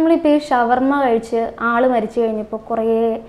നമ്മളിപ്പോൾ ഈ ഷവർമ്മ കഴിച്ച് ആൾ മരിച്ചു കഴിഞ്ഞപ്പോൾ കുറേ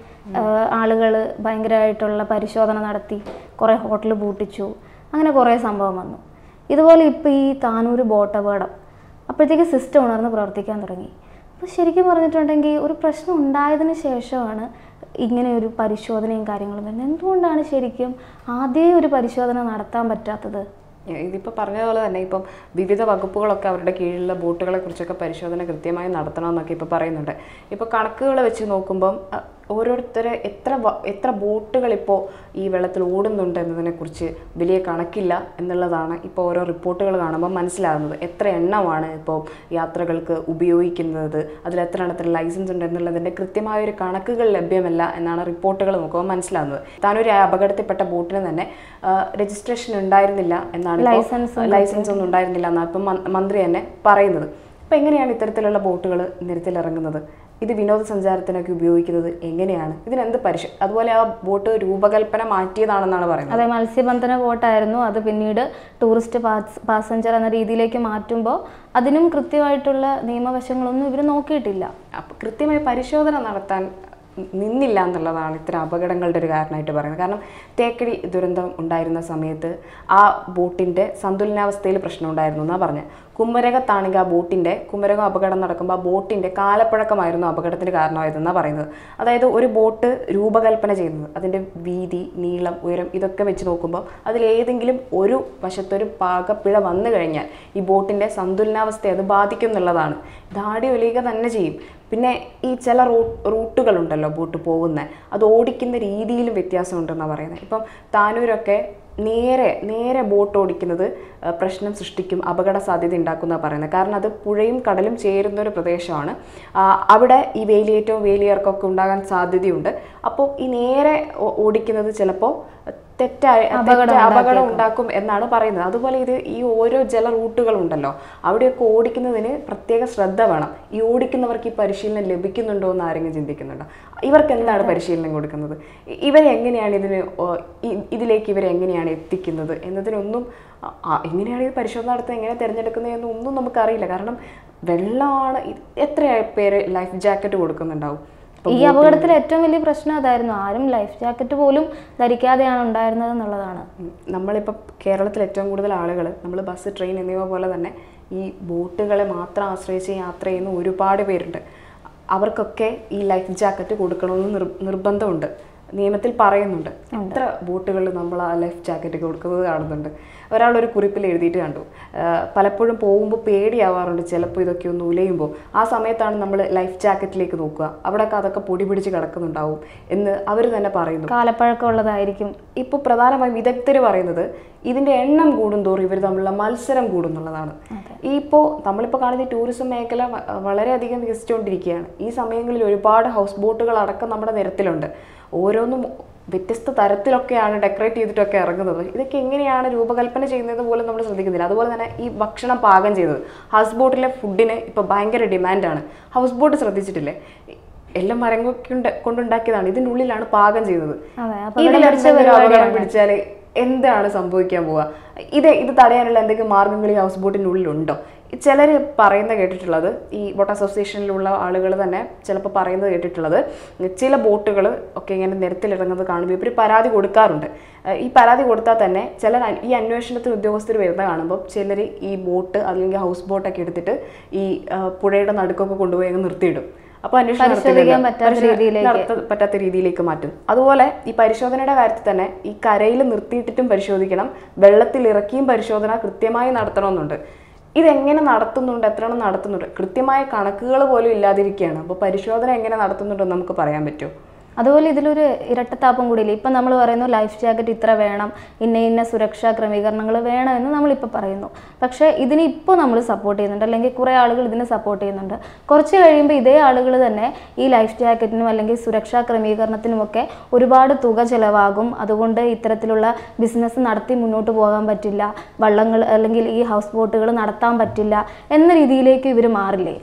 ആളുകൾ ഭയങ്കരമായിട്ടുള്ള പരിശോധന നടത്തി കുറേ ഹോട്ടൽ പൂട്ടിച്ചു അങ്ങനെ കുറേ സംഭവം വന്നു ഇതുപോലെ ഇപ്പോൾ ഈ താനൂർ ബോട്ട് അപകടം അപ്പോഴത്തേക്ക് സിസ്റ്റം ഉണർന്ന് പ്രവർത്തിക്കാൻ തുടങ്ങി അപ്പോൾ ശരിക്കും പറഞ്ഞിട്ടുണ്ടെങ്കിൽ ഒരു പ്രശ്നം ഉണ്ടായതിന് ശേഷമാണ് ഇങ്ങനെ ഒരു പരിശോധനയും കാര്യങ്ങളും വരുന്നത് എന്തുകൊണ്ടാണ് ശരിക്കും ആദ്യമേ ഒരു പരിശോധന നടത്താൻ പറ്റാത്തത് ഇതിപ്പോൾ പറഞ്ഞതുപോലെ തന്നെ ഇപ്പം വിവിധ വകുപ്പുകളൊക്കെ അവരുടെ കീഴിലുള്ള ബോട്ടുകളെ കുറിച്ചൊക്കെ പരിശോധന കൃത്യമായി നടത്തണമെന്നൊക്കെ ഇപ്പോൾ പറയുന്നുണ്ട് ഇപ്പോൾ കണക്കുകൾ വെച്ച് നോക്കുമ്പം അഹ്, ഓരോരുത്തരെ എത്ര വ- എത്ര ബോട്ടുകൾ ഇപ്പോൾ ഈ വെള്ളത്തിൽ ഓടുന്നുണ്ട് എന്നതിനെക്കുറിച്ച് വലിയ കണക്കില്ല എന്നുള്ളതാണ് ഇപ്പോൾ ഓരോ റിപ്പോർട്ടുകൾ കാണുമ്പോൾ മനസ്സിലാകുന്നത് എത്ര എണ്ണമാണ് ഇപ്പോൾ യാത്രകൾക്ക് ഉപയോഗിക്കുന്നത് അതിൽ എത്ര എണ്ണത്തിന് ലൈസൻസ് ഉണ്ട് എന്നുള്ളതിൻ്റെ കൃത്യമായ ഒരു കണക്കുകൾ ലഭ്യമല്ല എന്നാണ് റിപ്പോർട്ടുകൾ നോക്കുമ്പോൾ മനസ്സിലാകുന്നത് താനൊരു അപകടത്തിൽപ്പെട്ട ബോട്ടിന് തന്നെ രജിസ്ട്രേഷൻ ഉണ്ടായിരുന്നില്ല എന്നാണ് ലൈസൻസും ലൈസൻസ് ഒന്നും ഉണ്ടായിരുന്നില്ല എന്നാണ് ഇപ്പം മ- മന്ത്രി തന്നെ പറയുന്നത് അപ്പം എങ്ങനെയാണ് ഇത്തരത്തിലുള്ള ബോട്ടുകൾ നിരത്തിലിറങ്ങുന്നത് ഇത് വിനോദസഞ്ചാരത്തിനൊക്കെ ഉപയോഗിക്കുന്നത് എങ്ങനെയാണ് ഇതിനെന്ത് പരിശ അതുപോലെ ആ ബോട്ട് രൂപകൽപ്പന മാറ്റിയതാണെന്നാണ് പറയുന്നത് അതെ മത്സ്യബന്ധന ബോട്ടായിരുന്നു അത് പിന്നീട് ടൂറിസ്റ്റ് പാസ് പാസഞ്ചർ എന്ന രീതിയിലേക്ക് മാറ്റുമ്പോൾ അതിനും കൃത്യമായിട്ടുള്ള നിയമവശങ്ങളൊന്നും ഇവർ നോക്കിയിട്ടില്ല അപ്പം കൃത്യമായി പരിശോധന നടത്താൻ നിന്നില്ല എന്നുള്ളതാണ് ഇത്തരം അപകടങ്ങളുടെ ഒരു കാരണമായിട്ട് പറയുന്നത് കാരണം തേക്കടി ദുരന്തം ഉണ്ടായിരുന്ന സമയത്ത് ആ ബോട്ടിൻ്റെ സന്തുലനാവസ്ഥയിൽ പ്രശ്നം ഉണ്ടായിരുന്നു എന്നാണ് പറഞ്ഞത് കുമരകത്താണെങ്കിൽ ആ ബോട്ടിൻ്റെ കുമരകം അപകടം നടക്കുമ്പോൾ ആ ബോട്ടിൻ്റെ കാലപ്പഴക്കമായിരുന്നു അപകടത്തിന് കാരണമായതെന്നാണ് പറയുന്നത് അതായത് ഒരു ബോട്ട് രൂപകൽപ്പന ചെയ്യുന്നത് അതിൻ്റെ വീതി നീളം ഉയരം ഇതൊക്കെ വെച്ച് നോക്കുമ്പോൾ അതിലേതെങ്കിലും ഒരു വശത്തൊരു പാകപ്പിഴ വന്നു കഴിഞ്ഞാൽ ഈ ബോട്ടിൻ്റെ സന്തുലനാവസ്ഥയെ അത് ബാധിക്കും എന്നുള്ളതാണ് ദാടി ഒലിയുക തന്നെ ചെയ്യും പിന്നെ ഈ ചില റൂ റൂട്ടുകളുണ്ടല്ലോ ബോട്ട് പോകുന്നത് അത് ഓടിക്കുന്ന രീതിയിലും വ്യത്യാസമുണ്ടെന്നാണ് പറയുന്നത് ഇപ്പം താനൂരൊക്കെ നേരെ നേരെ ബോട്ട് ഓടിക്കുന്നത് ആ, പ്രശ്നം സൃഷ്ടിക്കും അപകട സാധ്യത ഉണ്ടാക്കുന്നതാണ് പറയുന്നത് കാരണം അത് പുഴയും കടലും ചേരുന്ന ഒരു പ്രദേശമാണ് ആ, അവിടെ ഈ വേലിയേറ്റവും വേലിയിറക്കമൊക്കെ ഉണ്ടാകാൻ സാധ്യതയുണ്ട് അപ്പോൾ ഈ നേരെ ഓ- ഓടിക്കുന്നത് ചിലപ്പോൾ തെറ്റായ തെറ്റ അപകടം ഉണ്ടാക്കും എന്നാണ് പറയുന്നത് അതുപോലെ ഇത് ഈ ഓരോ ജല റൂട്ടുകളുണ്ടല്ലോ അവിടെയൊക്കെ ഓടിക്കുന്നതിന് പ്രത്യേക ശ്രദ്ധ വേണം ഈ ഓടിക്കുന്നവർക്ക് ഈ പരിശീലനം ലഭിക്കുന്നുണ്ടോ എന്ന് ആരെങ്കിലും ചിന്തിക്കുന്നുണ്ടോ ഇവർക്ക് എന്താണ് പരിശീലനം കൊടുക്കുന്നത് ഇ- ഇവരെ എങ്ങനെയാണ് ഇതിന് ഓ, ഇ- ഇതിലേക്ക് ഇവരെ എങ്ങനെയാണ് എത്തിക്കുന്നത് എന്നതിനൊന്നും ആ, ആ, എങ്ങനെയാണ് ഇത് പരിശോധന നടത്തുന്നത് എങ്ങനെ തിരഞ്ഞെടുക്കുന്നത് എന്നൊന്നും നമുക്കറിയില്ല കാരണം വെള്ളമാണ് ഇത് എത്ര പേര് ലൈഫ് ജാക്കറ്റ് കൊടുക്കുന്നുണ്ടാവും ഈ അപകടത്തിൽ ഏറ്റവും വലിയ പ്രശ്നം അതായിരുന്നു ആരും ലൈഫ് ജാക്കറ്റ് പോലും ധരിക്കാതെയാണ് ഉണ്ടായിരുന്നത് എന്നുള്ളതാണ് ഉം. നമ്മളിപ്പോൾ കേരളത്തിൽ ഏറ്റവും കൂടുതൽ ആളുകൾ നമ്മൾ ബസ് ട്രെയിൻ എന്നിവ പോലെ തന്നെ ഈ ബോട്ടുകളെ മാത്രം ആശ്രയിച്ച് യാത്ര ചെയ്യുന്ന ഒരുപാട് പേരുണ്ട് അവർക്കൊക്കെ ഈ ലൈഫ് ജാക്കറ്റ് കൊടുക്കണമെന്ന് നിർ നിർബന്ധമുണ്ട് നിയമത്തിൽ പറയുന്നുണ്ട് എത്ര ബോട്ടുകൾ നമ്മൾ ആ ലൈഫ് ജാക്കറ്റ് കൊടുക്കുന്നത് കാണുന്നുണ്ട് ഒരാൾ ഒരു കുറിപ്പിൽ എഴുതിയിട്ട് കണ്ടു ആ, പലപ്പോഴും പോകുമ്പോൾ പേടിയാവാറുണ്ട് ചിലപ്പോൾ ഇതൊക്കെ ഒന്ന് ഉലയുമ്പോൾ ആ സമയത്താണ് നമ്മൾ ലൈഫ് ജാക്കറ്റിലേക്ക് നോക്കുക അവിടെയൊക്കെ അതൊക്കെ പൊടി പിടിച്ച് കിടക്കുന്നുണ്ടാവും എന്ന് അവർ തന്നെ പറയുന്നു കാലപ്പഴക്കമുള്ളതായിരിക്കും ഇപ്പോൾ പ്രധാനമായും വിദഗ്ധർ പറയുന്നത് ഇതിന്റെ എണ്ണം കൂടുന്തോറും ഇവർ തമ്മിലുള്ള മത്സരം കൂടുന്നുള്ളതാണ് ഈ ഇപ്പോൾ നമ്മളിപ്പോൾ കാണുന്ന ഈ ടൂറിസം മേഖല വ- വളരെയധികം വികസിച്ചുകൊണ്ടിരിക്കുകയാണ് ഈ സമയങ്ങളിൽ ഒരുപാട് ഹൗസ് ബോട്ടുകൾ അടക്കം നമ്മുടെ നിരത്തിലുണ്ട് ഓരോന്നും വ്യത്യസ്ത തരത്തിലൊക്കെയാണ് ഡെക്കറേറ്റ് ചെയ്തിട്ടൊക്കെ ഇറങ്ങുന്നത് ഇതൊക്കെ എങ്ങനെയാണ് രൂപകൽപ്പന ചെയ്യുന്നത് പോലും നമ്മൾ ശ്രദ്ധിക്കുന്നില്ല അതുപോലെ തന്നെ ഈ ഭക്ഷണം പാകം ചെയ്തത് ഹൗസ് ബോട്ടിലെ ഫുഡിന് ഇപ്പോൾ ഭയങ്കര ഡിമാൻഡാണ് ഹൗസ് ബോട്ട് ശ്രദ്ധിച്ചിട്ടില്ലേ എല്ലാം മരം കൊണ്ട് കൊണ്ടുണ്ടാക്കിയതാണ് ഇതിൻ്റെ ഉള്ളിലാണ് പാകം ചെയ്തത് അതെ അപ്പൊ ഇതിൽ എന്തെങ്കിലും അപകടം പിടിച്ചാൽ എന്താണ് സംഭവിക്കാൻ പോവുക ഇത് ഇത് തടയാനുള്ള എന്തെങ്കിലും മാർഗങ്ങൾ ഈ ഹൗസ് ബോട്ടിൻ്റെ ഉള്ളിലുണ്ടോ ചിലർ പറയുന്ന കേട്ടിട്ടുള്ളത് ഈ ബോട്ട് അസോസിയേഷനിലുള്ള ആളുകൾ തന്നെ ചിലപ്പോൾ പറയുന്നത് കേട്ടിട്ടുള്ളത് ചില ബോട്ടുകൾ ഒക്കെ ഇങ്ങനെ നിരത്തിലിറങ്ങുന്നത് കാണുമ്പോൾ ഇവർ പരാതി കൊടുക്കാറുണ്ട് ഏഹ് ഈ പരാതി കൊടുത്താൽ തന്നെ ചില ഈ അന്വേഷണത്തിന് ഉദ്യോഗസ്ഥർ വരുന്ന കാണുമ്പോൾ ചിലർ ഈ ബോട്ട് അല്ലെങ്കിൽ ഹൗസ് ബോട്ടൊക്കെ എടുത്തിട്ട് ഈ ഏഹ് പുഴയുടെ നടുക്കൊക്കെ കൊണ്ടുപോയി അങ്ങ് നിർത്തിയിടും അപ്പോൾ അന്വേഷണം പരിശോധിക്കാൻ നടത്തുന്നില്ല. പറ്റാത്ത പരിശോധന രീതിയിലേക്ക്. നടത്ത- പറ്റാത്ത രീതിയിലേക്ക് മാറ്റും അതുപോലെ ഈ പരിശോധനയുടെ കാര്യത്തിൽ തന്നെ ഈ കരയിൽ നിർത്തിയിട്ടിട്ടും പരിശോധിക്കണം വെള്ളത്തിൽ ഇറക്കിയും പരിശോധന കൃത്യമായി നടത്തണമെന്നുണ്ട് ഇതെങ്ങനെ നടത്തുന്നുണ്ട് എത്ര എണ്ണം നടത്തുന്നുണ്ട് കൃത്യമായ കണക്കുകൾ പോലും ഇല്ലാതിരിക്കുകയാണ് അപ്പോൾ പരിശോധന എങ്ങനെ നടത്തുന്നുണ്ടെന്ന് നമുക്ക് പറയാൻ പറ്റുമോ അതുപോലെ ഇതിലൊരു ഇരട്ടത്താപ്പം കൂടിയില്ല ഇപ്പം നമ്മൾ പറയുന്നു ലൈഫ് ജാക്കറ്റ് ഇത്ര വേണം ഇന്ന ഇന്ന സുരക്ഷാ ക്രമീകരണങ്ങൾ വേണമെന്ന് നമ്മളിപ്പോൾ പറയുന്നു പക്ഷേ ഇതിന് ഇപ്പോൾ നമ്മൾ സപ്പോർട്ട് ചെയ്യുന്നുണ്ട് അല്ലെങ്കിൽ കുറേ ആളുകൾ ഇതിനെ സപ്പോർട്ട് ചെയ്യുന്നുണ്ട് കുറച്ച് കഴിയുമ്പോൾ ഇതേ ആളുകൾ തന്നെ ഈ ലൈഫ് ജാക്കറ്റിനും അല്ലെങ്കിൽ സുരക്ഷാ ക്രമീകരണത്തിനുമൊക്കെ ഒരുപാട് തുക ചിലവാകും അതുകൊണ്ട് ഇത്തരത്തിലുള്ള ബിസിനസ് നടത്തി മുന്നോട്ട് പോകാൻ പറ്റില്ല വള്ളങ്ങൾ അല്ലെങ്കിൽ ഈ ഹൗസ് ബോട്ടുകൾ നടത്താൻ പറ്റില്ല എന്ന രീതിയിലേക്ക് ഇവർ മാറില്ലേ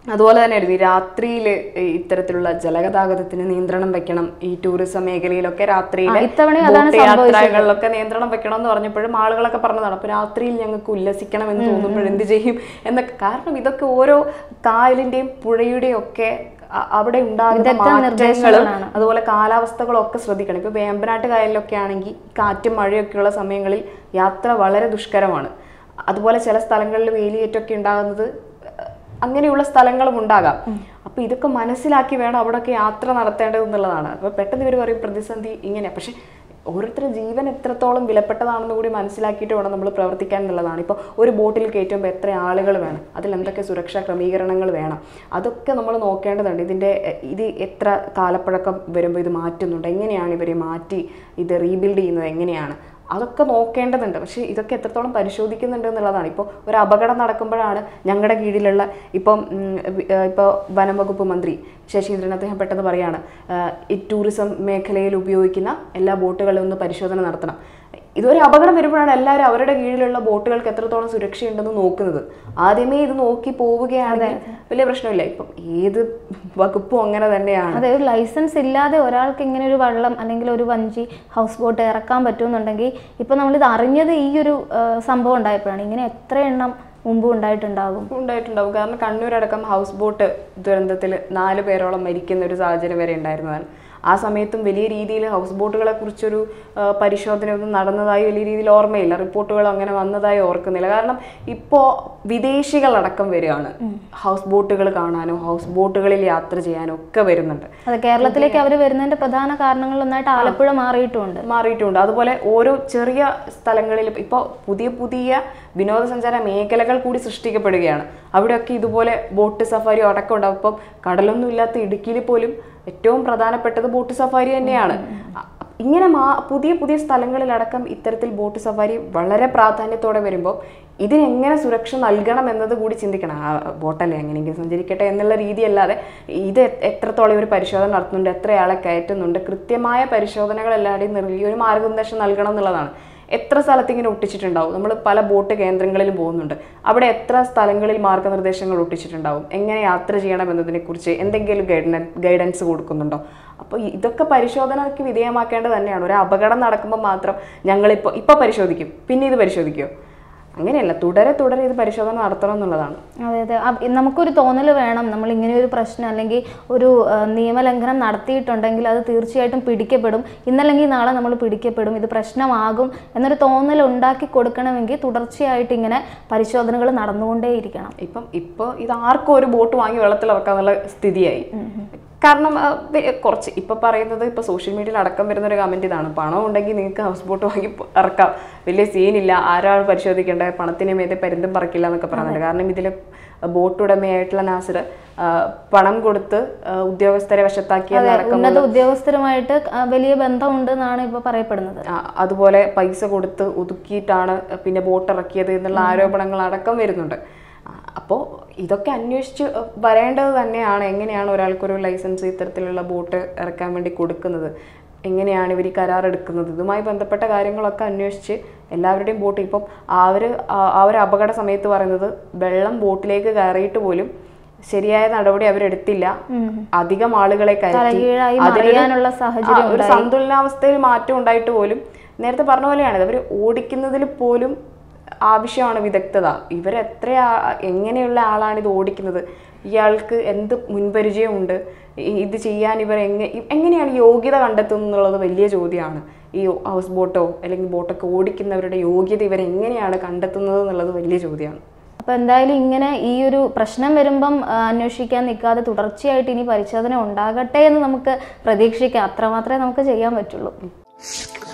അതുപോലെ തന്നെ ആയിരുന്നു ഈ രാത്രിയിൽ ഇത്തരത്തിലുള്ള ജലഗതാഗതത്തിന് നിയന്ത്രണം വെക്കണം ഈ ടൂറിസം മേഖലയിലൊക്കെ രാത്രിയിൽ ആ, ഇത്തവണയും അതാണ് യാത്രകളിലൊക്കെ നിയന്ത്രണം വെക്കണം എന്ന് പറഞ്ഞപ്പോഴും ആളുകളൊക്കെ പറഞ്ഞതാണ് അപ്പൊ രാത്രിയിൽ ഞങ്ങൾക്ക് ഉല്ലസിക്കണം എന്ന് തോന്നുമ്പോൾ എന്ത് ചെയ്യും എന്നൊക്കെ കാരണം ഇതൊക്കെ ഓരോ കായലിന്റെയും പുഴയുടെയും ഒക്കെ അ- അവിടെ ഉണ്ടാകുന്ന ഇതൊക്കെ മാറ്റങ്ങളും നിർദ്ദേശങ്ങളാണ്. അതുപോലെ കാലാവസ്ഥകളും ഒക്കെ ശ്രദ്ധിക്കണം ഇപ്പൊ വേമ്പനാട്ട് കായലിലൊക്കെ ആണെങ്കിൽ കാറ്റും മഴയൊക്കെയുള്ള സമയങ്ങളിൽ യാത്ര വളരെ ദുഷ്കരമാണ് അതുപോലെ ചില സ്ഥലങ്ങളിൽ വേലിയേറ്റമൊക്കെ ഉണ്ടാകുന്നത് അഹ് അങ്ങനെയുള്ള സ്ഥലങ്ങളും ഉണ്ടാകാം അപ്പൊ ഇതൊക്കെ മനസ്സിലാക്കി വേണം അവിടെയൊക്കെ യാത്ര നടത്തേണ്ടത് എന്നുള്ളതാണ് അപ്പൊ പെട്ടെന്ന് ഇവർ പറയും പ്രതിസന്ധി ഇങ്ങനെ പക്ഷെ ഓരോരുത്തരുടെ ജീവൻ എത്രത്തോളം വിലപ്പെട്ടതാണെന്ന് കൂടി മനസ്സിലാക്കിയിട്ട് വേണം നമ്മൾ പ്രവർത്തിക്കാൻ എന്നുള്ളതാണ് ഇപ്പോൾ ഒരു ബോട്ടിൽ കയറ്റുമ്പോൾ എത്ര ആളുകൾ വേണം അതിൽ എന്തൊക്കെ സുരക്ഷാ ക്രമീകരണങ്ങൾ വേണം അതൊക്കെ നമ്മൾ നോക്കേണ്ടതുണ്ട് ഇതിൻ്റെ എ- ഇത് എത്ര കാലപ്പഴക്കം വരുമ്പോൾ ഇത് മാറ്റുന്നുണ്ട് എങ്ങനെയാണ് ഇവരെ മാറ്റി ഇത് റീബിൽഡ് ചെയ്യുന്നത് എങ്ങനെയാണ് അതൊക്കെ നോക്കേണ്ടതുണ്ട് പക്ഷേ ഇതൊക്കെ എത്രത്തോളം പരിശോധിക്കുന്നുണ്ട് എന്നുള്ളതാണ് ഇപ്പോൾ ഒരു അപകടം നടക്കുമ്പോഴാണ് ഞങ്ങളുടെ കീഴിലുള്ള ഇപ്പം ഉം, വി- ഏർ ഇപ്പോൾ വനം വകുപ്പ് മന്ത്രി ശശീന്ദ്രൻ അദ്ദേഹം പെട്ടെന്ന് പറയാണ് ഏർ, ഈ ടൂറിസം മേഖലയിൽ ഉപയോഗിക്കുന്ന എല്ലാ ബോട്ടുകളിലും ഒന്ന് പരിശോധന നടത്തണം ഇതൊരു അപകടം വരുമ്പോഴാണ് എല്ലാവരും അവരുടെ കീഴിലുള്ള ബോട്ടുകൾക്ക് എത്രത്തോളം സുരക്ഷയുണ്ടെന്ന് നോക്കുന്നത് ആദ്യമേ ഇത് നോക്കി പോവുകയാണെങ്കിൽ വലിയ പ്രശ്നമില്ല ഇപ്പം ഏത് വകുപ്പും അങ്ങനെ തന്നെയാണ് അതെ ഒരു ലൈസൻസ് ഇല്ലാതെ ഒരാൾക്ക് ഇങ്ങനെ ഒരു വള്ളം അല്ലെങ്കിൽ ഒരു വഞ്ചി ഹൗസ് ബോട്ട് ഇറക്കാൻ പറ്റുമെന്നുണ്ടെങ്കിൽ ഇപ്പൊ നമ്മളിത് അറിഞ്ഞത് ഈ ഒരു ആ, സംഭവം ഉണ്ടായപ്പോഴാണ് ഇങ്ങനെ എത്ര എണ്ണം മുമ്പ് ഉണ്ടായിട്ടുണ്ടാകും ഉണ്ടായിട്ടുണ്ടാവും കാരണം കണ്ണൂരടക്കം ഹൗസ് ബോട്ട് ദുരന്തത്തിൽ നാല് പേരോളം മരിക്കുന്ന ഒരു സാഹചര്യം വരെ ഉണ്ടായിരുന്നതാണ് ആ സമയത്തും വലിയ രീതിയിൽ ഹൗസ് ബോട്ടുകളെ കുറിച്ചൊരു ആ, പരിശോധനയൊന്നും നടന്നതായി വലിയ രീതിയിൽ ഓർമ്മയില്ല റിപ്പോർട്ടുകൾ അങ്ങനെ വന്നതായി ഓർക്കുന്നില്ല കാരണം ഇപ്പോൾ വിദേശികളടക്കം വരികയാണ് ഹൗസ് ബോട്ടുകൾ കാണാനോ ഹൗസ് ബോട്ടുകളിൽ യാത്ര ചെയ്യാനോ ഒക്കെ വരുന്നുണ്ട് അതെ കേരളത്തിലേക്ക് അവർ വരുന്നതിന്റെ പ്രധാന കാരണങ്ങളിലൊന്നായിട്ട് ആലപ്പുഴ മാറിയിട്ടുമുണ്ട് മാറിയിട്ടുണ്ട് അതുപോലെ ഓരോ ചെറിയ സ്ഥലങ്ങളിൽ ഇപ്പോൾ പുതിയ പുതിയ വിനോദസഞ്ചാര മേഖലകൾ കൂടി സൃഷ്ടിക്കപ്പെടുകയാണ് അവിടെയൊക്കെ ഇതുപോലെ ബോട്ട് സഫാരി അടക്കം ഉണ്ടാവും ഇപ്പം കടലൊന്നും ഇല്ലാത്ത ഇടുക്കിയിൽ പോലും ഏറ്റവും പ്രധാനപ്പെട്ടത് ബോട്ട് സഫാരി തന്നെയാണ് അ- ഇങ്ങനെ മാ പുതിയ പുതിയ സ്ഥലങ്ങളിലടക്കം ഇത്തരത്തിൽ ബോട്ട് സഫാരി വളരെ പ്രാധാന്യത്തോടെ വരുമ്പോൾ ഇതിനെങ്ങനെ സുരക്ഷ നൽകണം എന്നത് കൂടി ചിന്തിക്കണം ആ ബോട്ടല്ലേ എങ്ങനെയെങ്കിലും സഞ്ചരിക്കട്ടെ എന്നുള്ള രീതിയല്ലാതെ ഇത് എ- എത്രത്തോളം ഇവർ പരിശോധന നടത്തുന്നുണ്ട് എത്രയാളെ കയറ്റുന്നുണ്ട് കൃത്യമായ പരിശോധനകൾ എല്ലാവരുടെയും നൽകി ഒരു മാർഗനിർദ്ദേശം നൽകണം എന്നുള്ളതാണ് എത്ര സ്ഥലത്ത് ഇങ്ങനെ ഒട്ടിച്ചിട്ടുണ്ടാവും നമ്മൾ പല ബോട്ട് കേന്ദ്രങ്ങളിലും പോകുന്നുണ്ട് അവിടെ എത്ര സ്ഥലങ്ങളിൽ മാർഗനിർദ്ദേശങ്ങൾ ഒട്ടിച്ചിട്ടുണ്ടാവും എങ്ങനെ യാത്ര ചെയ്യണം എന്നതിനെക്കുറിച്ച് എന്തെങ്കിലും ഗൈഡൻ ഗൈഡൻസ് കൊടുക്കുന്നുണ്ടോ അപ്പോൾ ഇതൊക്കെ പരിശോധനയ്ക്ക് വിധേയമാക്കേണ്ടത് തന്നെയാണ് ഒരു അപകടം നടക്കുമ്പോൾ മാത്രം ഞങ്ങളിപ്പോൾ ഇപ്പോൾ പരിശോധിക്കും പിന്നെ ഇത് പരിശോധിക്കുമോ അങ്ങനെയല്ല തുടരെ തുടരെ ഇത് പരിശോധന നടത്തണം എന്നുള്ളതാണ് അതെ അതെ അ- നമുക്കൊരു തോന്നൽ വേണം നമ്മൾ ഇങ്ങനെ ഒരു പ്രശ്നം അല്ലെങ്കിൽ ഒരു ആ, നിയമലംഘനം നടത്തിയിട്ടുണ്ടെങ്കിൽ അത് തീർച്ചയായിട്ടും പിടിക്കപ്പെടും ഇന്നല്ലെങ്കിൽ നാളെ നമ്മൾ പിടിക്കപ്പെടും ഇത് പ്രശ്നമാകും എന്നൊരു തോന്നൽ ഉണ്ടാക്കി കൊടുക്കണമെങ്കിൽ തുടർച്ചയായിട്ട് ഇങ്ങനെ പരിശോധനകൾ നടന്നുകൊണ്ടേയിരിക്കണം ഇപ്പം ഇപ്പോൾ ഇത് ആർക്കും ഒരു ബോട്ട് വാങ്ങി വെള്ളത്തിൽ ഇറക്കാന്നുള്ള സ്ഥിതിയായി കാരണം ആ, വെ- കുറച്ച് ഇപ്പൊ പറയുന്നത് ഇപ്പൊ സോഷ്യൽ മീഡിയയിൽ അടക്കം വരുന്ന ഒരു കമന്റ് ഇതാണ് പണം ഉണ്ടെങ്കിൽ നിങ്ങൾക്ക് ഹൗസ് ബോട്ട് വാങ്ങി പോ- ഇറക്കാം വലിയ സീനില്ല ആരാണ് പരിശോധിക്കേണ്ടത് പണത്തിന് മേതെ പരുന്തും പറക്കില്ല എന്നൊക്കെ പറയുന്നുണ്ട് കാരണം ഇതിൽ ബോട്ട് ഉടമയായിട്ടുള്ള നാസർ ആ, പണം കൊടുത്ത് ആ, ഉദ്യോഗസ്ഥരെ വശത്താക്കിയെന്നടക്കം ഉന്നത ഉദ്യോഗസ്ഥരുമായിട്ട് ആ, വലിയ ബന്ധമുണ്ട് എന്നാണ് ഇപ്പോൾ പറയപ്പെടുന്നത് ആ, അതുപോലെ പൈസ കൊടുത്ത് ഒതുക്കിയിട്ടാണ് പിന്നെ ബോട്ട് ഇറക്കിയത് എന്നുള്ള ആരോപണങ്ങൾ അടക്കം വരുന്നുണ്ട് അപ്പോൾ ഇതൊക്കെ അന്വേഷിച്ച് വരേണ്ടത് തന്നെയാണ് എങ്ങനെയാണ് ഒരാൾക്കൊരു ലൈസൻസ് ഇത്തരത്തിലുള്ള ബോട്ട് ഇറക്കാൻ വേണ്ടി കൊടുക്കുന്നത് എങ്ങനെയാണ് ഇവർ ഈ കരാർ എടുക്കുന്നത് ഇതുമായി ബന്ധപ്പെട്ട കാര്യങ്ങളൊക്കെ അന്വേഷിച്ച് എല്ലാവരുടെയും ബോട്ട് ഇപ്പം അവർ ആ ഒരു അപകട സമയത്ത് പറയുന്നത് വെള്ളം ബോട്ടിലേക്ക് കയറിയിട്ട് പോലും ശരിയായ നടപടി അവരെടുത്തില്ല അധികം ആളുകളെ കയറ്റി തലകീഴായി അതിനൊരു- മറിയാനുള്ള സാഹചര്യം ആ, ഒരു സന്തുലനാവസ്ഥയിൽ മാറ്റം ഉണ്ടായിട്ട് പോലും നേരത്തെ പറഞ്ഞ പോലെയാണ് അവർ ഓടിക്കുന്നതിൽ പോലും ആവശ്യമാണ് വിദഗ്ധത ഇവരെത്ര ആ- എങ്ങനെയുള്ള ആളാണ് ഇത് ഓടിക്കുന്നത് ഇയാൾക്ക് എന്ത് മുൻപരിചയമുണ്ട് ഇ- ഇത് ചെയ്യാൻ ഇവർ എങ്ങനെ എങ്ങനെയാണ് യോഗ്യത കണ്ടെത്തുന്നത് എന്നുള്ളത് വലിയ ചോദ്യമാണ് ഈ ഹൗസ് ബോട്ടോ അല്ലെങ്കിൽ ബോട്ടൊക്കെ ഓടിക്കുന്നവരുടെ യോഗ്യത ഇവരെങ്ങനെയാണ് കണ്ടെത്തുന്നത് എന്നുള്ളത് വലിയ ചോദ്യമാണ് അപ്പോൾ എന്തായാലും ഇങ്ങനെ ഈ ഒരു പ്രശ്നം വരുമ്പം ആ, അന്വേഷിക്കാൻ നിൽക്കാതെ തുടർച്ചയായിട്ട് ഇനി പരിശോധന ഉണ്ടാകട്ടെ എന്ന് നമുക്ക് പ്രതീക്ഷിക്കാം അത്രമാത്രമേ നമുക്ക് ചെയ്യാൻ പറ്റുള്ളൂ